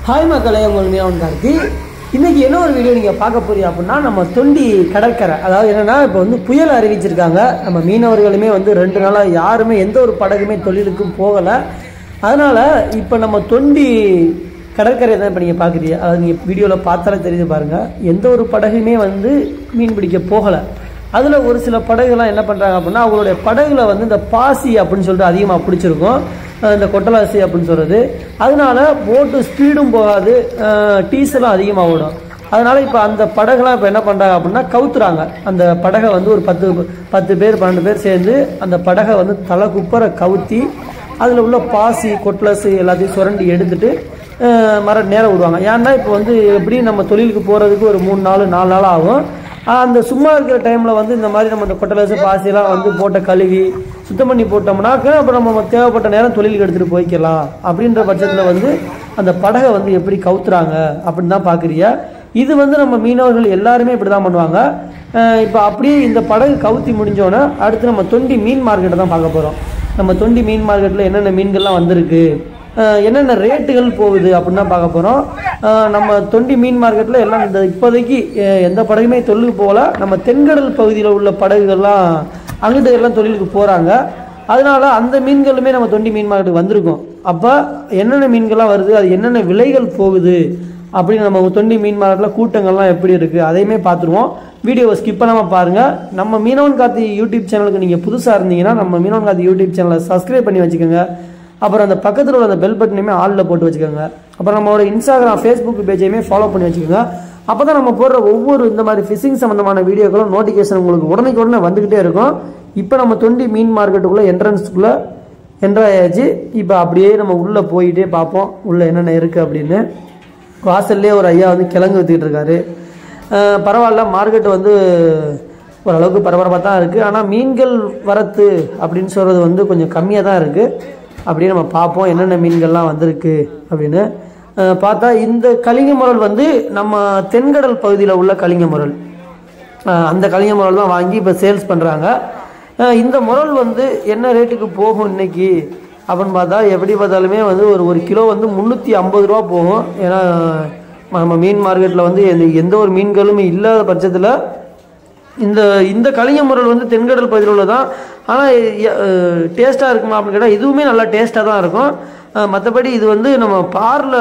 Hi மக்களே உங்கள் மீனவன் கார்த்தி இன்னைக்கு என்ன ஒரு வீடியோ நீங்கள் பார்க்க போறீங்க அப்படின்னா நம்ம தொண்டி கடற்கரை அதாவது என்னன்னா இப்போ வந்து புயல் அறிவிச்சிருக்காங்க நம்ம மீனவர்களுமே வந்து ரெண்டு நாளாக யாருமே எந்த ஒரு படகுமே தொழிலுக்கும் போகலை அதனால இப்போ நம்ம தொண்டி கடற்கரை தான் இப்போ நீங்கள் பார்க்குறீங்க அதாவது நீங்கள் வீடியோவில் பார்த்தாலே தெரியுது பாருங்க எந்த ஒரு படகுமே வந்து மீன் பிடிக்க போகலை அதில் ஒரு சில படகுலாம் என்ன பண்ணுறாங்க அப்படின்னா அவங்களுடைய படகுல வந்து இந்த பாசி அப்படின்னு சொல்லிட்டு அதிகமாக பிடிச்சிருக்கும் அஹ் இந்த கொட்டலாசி அப்படின்னு சொல்கிறது அதனால போட்டு ஸ்பீடும் போகாது டீசலும் அதிகமாக ஓடும் அதனால இப்போ அந்த படகுலாம் இப்போ என்ன பண்ணுறாங்க அப்படின்னா கவுத்துறாங்க அந்த படகை வந்து ஒரு பத்து பத்து பேர் பன்னெண்டு பேர் சேர்ந்து அந்த படகை வந்து தலை குப்பரை கவுத்தி அதில் உள்ள பாசி கொட்லஸ் எல்லாத்தையும் சுரண்டி எடுத்துட்டு அஹ் மர நேரம் விடுவாங்க ஏன்னா இப்போ வந்து எப்படி நம்ம தொழிலுக்கு போகிறதுக்கு ஒரு மூணு நாள் நாலு நாள் ஆகும் ஆஹ் அந்த சும்மா இருக்கிற டைமில் வந்து இந்த மாதிரி நம்ம இந்த கொட்டலசு பாசியெல்லாம் வந்து போட்ட கழுவி சுத்தம் பண்ணி போட்டோம்னாக்க அப்புறம் நம்ம தேவைப்பட்ட நேரம் தொழிலுக்கு எடுத்துகிட்டு போய்க்கலாம் அப்படின்ற பட்சத்தில் வந்து அந்த படகை வந்து எப்படி கவுத்துறாங்க அப்படின்னு தான் பார்க்குறிய இது வந்து நம்ம மீனவர்கள் எல்லாருமே இப்படி தான் பண்ணுவாங்க இப்போ அப்படியே இந்த படகு கவுத்தி முடிஞ்சோன்னே அடுத்து நம்ம தொண்டி மீன் மார்க்கெட்டை தான் பார்க்க போகிறோம் நம்ம தொண்டி மீன் மார்க்கெட்டில் என்னென்ன மீன்கள்லாம் வந்திருக்கு அஹ் என்னென்ன ரேட்டுகள் போகுது அப்படின்னு தான் பார்க்க போகிறோம் நம்ம தொண்டி மீன் மார்க்கெட்டில் எல்லாம் இந்த இப்போதைக்கு அஹ் எந்த படகுமே தொழிலுக்கு போகல நம்ம தென்கடல் பகுதியில் உள்ள படகுகள்லாம் அங்கிட்டு எல்லாம் தொழிலுக்கு போகிறாங்க அதனால அந்த மீன்களுமே நம்ம தொண்டி மீன் மார்க்கெட்டுக்கு வந்திருக்கோம் அப்போ என்னென்ன மீன்கள்லாம் வருது அது என்னென்ன விலைகள் போகுது அப்படின்னு நம்ம தொண்டி மீன் மார்க்கெட்டில் கூட்டங்கள்லாம் எப்படி இருக்குது அதையுமே பார்த்துருவோம் வீடியோவை ஸ்கிப் பண்ணாமல் பாருங்கள் நம்ம மீனவன் கார்த்தி யூடியூப் சேனலுக்கு நீங்கள் புதுசாக இருந்தீங்கன்னா நம்ம மீனவன் கார்த்தி யூடியூப் சேனலை சப்ஸ்கிரைப் பண்ணி வச்சுக்கோங்க அப்புறம் அந்த பக்கத்தில் உள்ள அந்த பெல் பட்டனையுமே ஆளில் போட்டு வச்சுக்கோங்க அப்புறம் நம்மளோட இன்ஸ்டாகிராம் ஃபேஸ்புக் பேஜையுமே ஃபாலோ பண்ணி வச்சுக்கோங்க அப்போ தான் நம்ம போடுற ஒவ்வொரு இந்த மாதிரி ஃபிஷிங் சம்மந்தமான வீடியோக்களும் நோட்டிஃபிகேஷன் உங்களுக்கு உடனே உடனே வந்துக்கிட்டே இருக்கும் இப்போ நம்ம தொண்டி மீன் மார்க்கெட்டுக்குள்ளே என்ட்ரன்ஸ்க்குள்ளே என்ட்ராயாச்சு இப்போ அப்படியே நம்ம உள்ளே போயிட்டே பார்ப்போம் உள்ளே என்னென்ன இருக்குது அப்படின்னு வாசல்லே ஒரு ஐயா வந்து கிழங்கு வித்துக்கிட்டு இருக்காரு அஹ் பரவாயில்ல மார்க்கெட் வந்து ஓரளவுக்கு பரபரப்பாக தான் இருக்குது ஆனால் மீன்கள் வரத்து அப்படின்னு சொல்கிறது வந்து கொஞ்சம் கம்மியாக தான் இருக்குது அப்படியே நம்ம பார்ப்போம் என்னென்ன மீன்கள்லாம் வந்திருக்கு அப்படின்னு அஹ் பார்த்தா இந்த கலிங்க முரல் வந்து நம்ம தென்கடல் பகுதியில் உள்ள கலிங்க முரல் அஹ் அந்த கலிங்க முரல் தான் வாங்கி இப்போ சேல்ஸ் பண்ணுறாங்க இந்த முரல் வந்து என்ன ரேட்டுக்கு போகும் இன்னைக்கு அப்படின்னு பார்த்தா எப்படி பார்த்தாலுமே வந்து ஒரு ஒரு கிலோ வந்து முந்நூற்றி ஐம்பது ரூபா போகும் ஏன்னா நம்ம மீன் மார்க்கெட்டில் வந்து எந்த எந்த ஒரு மீன்களுமே இல்லாத பட்சத்தில் இந்த இந்த கலிங்க முரல் வந்து தென்கடல் பகுதியில் உள்ளதான் ஆனால் டேஸ்ட்டாக இருக்குமா அப்படின்னு கேட்டால் இதுவுமே நல்லா டேஸ்ட்டாக தான் இருக்கும் மற்றபடி இது வந்து நம்ம பாரில்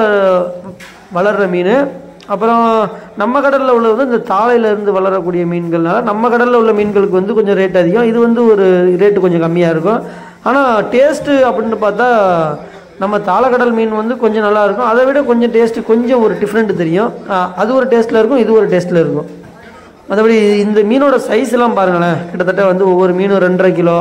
வளர்கிற மீன் அப்புறம் நம்ம கடலில் உள்ளது வந்து இந்த தாளையிலேருந்து வளரக்கூடிய மீன்கள்னால நம்ம கடலில் உள்ள மீன்களுக்கு வந்து கொஞ்சம் ரேட் அதிகம் இது வந்து ஒரு ரேட்டு கொஞ்சம் கம்மியாக இருக்கும் ஆனால் டேஸ்ட்டு அப்படின்னு பார்த்தா நம்ம தாளக்கடல் மீன் வந்து கொஞ்சம் நல்லா இருக்கும் அதை விட கொஞ்சம் டேஸ்ட்டு கொஞ்சம் ஒரு டிஃப்ரெண்ட் தெரியும் அஹ் அது ஒரு டேஸ்ட்டில் இருக்கும் இது ஒரு டேஸ்ட்டில் இருக்கும் மற்றபடி இந்த மீனோட சைஸ் எல்லாம் பாருங்களேன் கிட்டத்தட்ட வந்து ஒவ்வொரு மீனும் ரெண்டரை கிலோ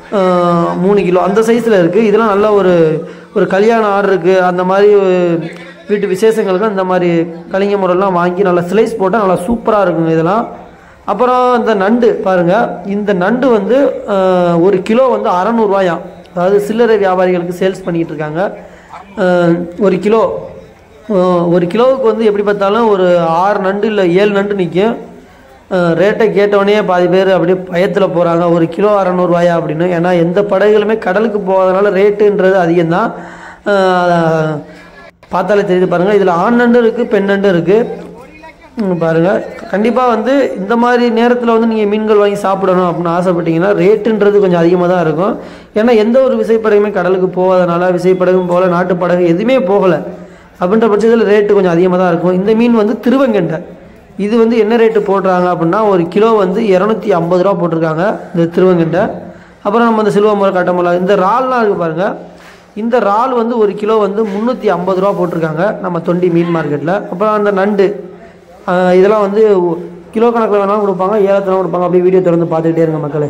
ஆஹ், மூணு கிலோ அந்த சைஸில் இருக்குது இதெல்லாம் நல்ல ஒரு ஒரு கல்யாண ஆர்டருக்கு அந்த மாதிரி வீட்டு விசேஷங்களுக்கு இந்த மாதிரி கலிங்க முறைலாம் வாங்கி நல்லா ஸ்லைஸ் போட்டால் நல்லா சூப்பராக இருக்குங்க இதெல்லாம் அப்புறம் இந்த நண்டு பாருங்கள் இந்த நண்டு வந்து ஆஹ், ஒரு கிலோ வந்து அறநூறுவாயாம் அதாவது சில்லறை வியாபாரிகளுக்கு சேல்ஸ் பண்ணிக்கிட்டு இருக்காங்க ஆஹ், ஒரு கிலோ ஆஹ், ஒரு கிலோவுக்கு வந்து எப்படி பார்த்தாலும் ஒரு ஆறு நண்டு இல்லை ஏழு நண்டு நிற்கும் ரேட்டை கேட்டவொடனே பாதி பேர் அப்படியே பயத்தில் போகிறாங்க ஒரு கிலோ அறநூறுவாயா அப்படின்னு ஏன்னா எந்த படகுகளுமே கடலுக்கு போகாதனால ரேட்டுன்றது அதிகம்தான் ஆஹ், பார்த்தாலே தெரியுது பாருங்கள் இதில் ஆண் நண்டு இருக்குது பெண் நண்டு இருக்குது பாருங்கள் கண்டிப்பாக வந்து இந்த மாதிரி நேரத்தில் வந்து நீங்கள் மீன்கள் வாங்கி சாப்பிடணும் அப்படின்னு ஆசைப்பட்டீங்கன்னா ரேட்டுன்றது கொஞ்சம் அதிகமாக தான் இருக்கும் ஏன்னா எந்த ஒரு விசைப்படகுமே கடலுக்கு போகாதனால விசைப்படகும் போகல நாட்டு படகு எதுவுமே போகலை அப்படின்ற பட்சத்தில் ரேட்டு கொஞ்சம் அதிகமாக தான் இருக்கும் இந்த மீன் வந்து திருவங்கண்டை இது வந்து என்ன ரேட்டு போடுறாங்க அப்படின்னா ஒரு கிலோ வந்து இரநூத்தி ஐம்பது ரூபா போட்டிருக்காங்க இந்த திருவங்கண்டை அப்புறம் நம்ம இந்த சிலுவ முறை கட்டமுறை இந்த இறால்லாம் இருக்குது பாருங்கள் இந்த இறால் வந்து ஒரு கிலோ வந்து முந்நூற்றி ஐம்பது ரூபா போட்டிருக்காங்க நம்ம தொண்டி மீன் மார்க்கெட்டில் அப்புறம் அந்த நண்டு ஆஹ் இதெல்லாம் வந்து ஒ- கிலோ கணக்கில் வேணாலும் கொடுப்பாங்க ஏலத்தில் கொடுப்பாங்க அப்படியே வீடியோ திறந்து பார்த்துக்கிட்டே இருங்க மக்களே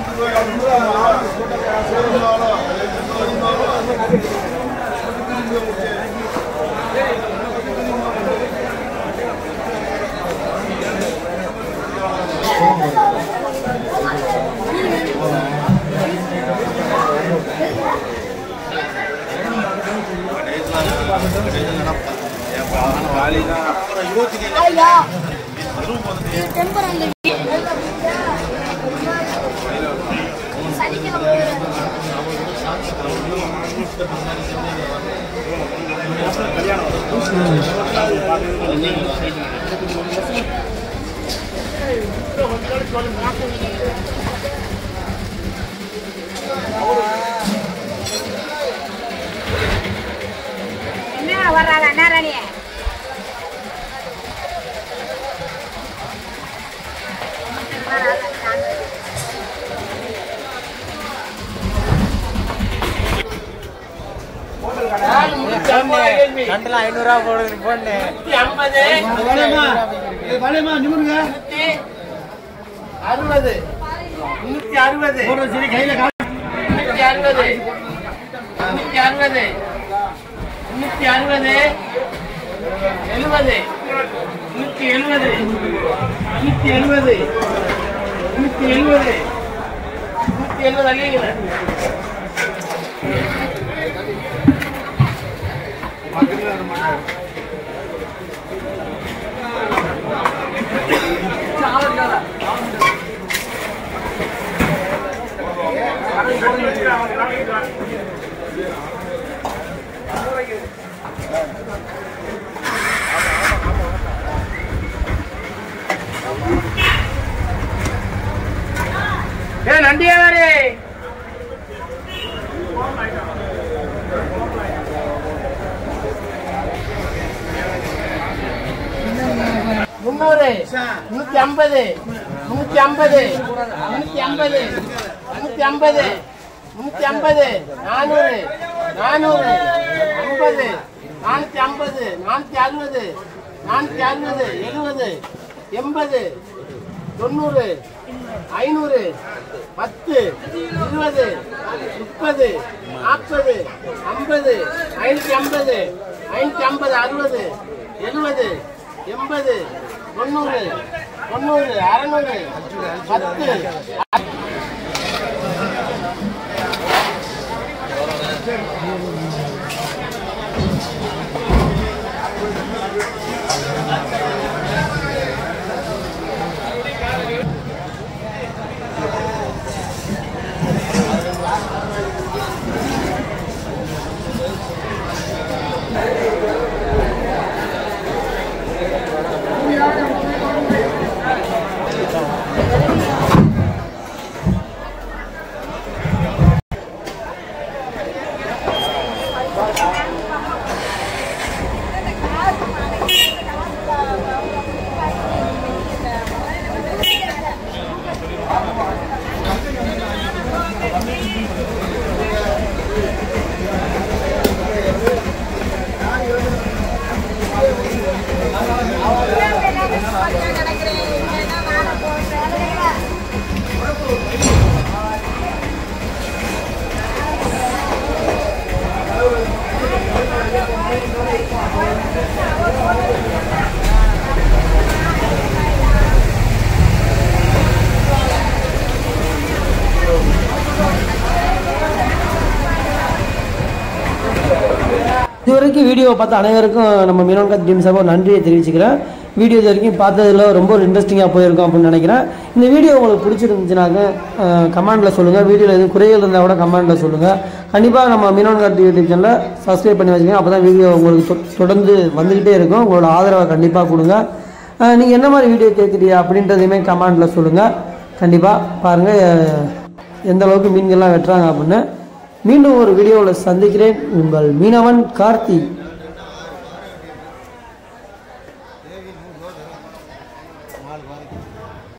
Thank you. ஐயா டெம்பர் அந்த சனிக்கிழமை என்ன வர்றாங்க என்ன ராணி கண்டலாம் ஐநூறுரூவா போடுது போன்னு அறுபது முன்னூத்தி அறுபது முன்னூத்தி அறுபது முன்னூத்தி அறுபது முன்னூத்தி அறுபது எழுபது முன்னூத்தி எழுபது முன்னூத்தி எழுபது முன்னூத்தி எழுபது முன்னூத்தி எழுபது அழியுங்க ஏ நண்டியாரே முன்னூறு முன்னூத்தி ஐம்பது முன்னூத்தி ஐம்பது முன்னூத்தி ஐம்பது முன்னூத்தி ஐம்பது முன்னூத்தி ஐம்பது நானூறு நானூறு ஐம்பது நானூத்தி ஐம்பது நானூத்தி அறுபது நானூத்தி அறுபது எழுபது எண்பது தொண்ணூறு ஐநூறு பத்து இருபது முப்பது நாற்பது ஐம்பது ஐநூத்தி ஐம்பது ஐநூத்தி ஐம்பது அறுபது எழுபது எண்பது தொண்ணூறு தொண்ணூறு அறநூறு பத்து இது வரைக்கும் வீடியோவை பார்த்த அனைவருக்கும் நம்ம மீனவன் காத்து டீம் சார்பாக நன்றியை தெரிவிச்சுக்கிறேன் வீடியோ இது வரைக்கும் பார்த்ததுல ரொம்ப ஒரு இன்ட்ரெஸ்டிங்காக போயிருக்கும் அப்படின்னு நினைக்கிறேன் இந்த வீடியோ உங்களுக்கு பிடிச்சிருந்துச்சுனாக்க கமெண்டில் சொல்லுங்கள் வீடியோவில் எதுவும் குறைகள் இருந்தால் கூட கமெண்டில் சொல்லுங்கள் கண்டிப்பாக நம்ம மீனவன் காத்து யூடியூப் சேனலை சப்ஸ்கிரைப் பண்ணி வச்சுக்கோங்க அப்போ தான் வீடியோ உங்களுக்கு தொ- தொடர்ந்து வந்துக்கிட்டே இருக்கும் உங்களோட ஆதரவை கண்டிப்பாக கொடுங்க நீங்கள் என்ன மாதிரி வீடியோ கேட்குறீங்க அப்படின்றதையுமே கமெண்டில் சொல்லுங்கள் கண்டிப்பாக பாருங்கள் எந்த அளவுக்கு மீன்கள்லாம் வெட்டுறாங்க அப்படின்னு மீண்டும் ஒரு வீடியோவில் சந்திக்கிறேன் உங்கள் மீனவன் கார்த்தி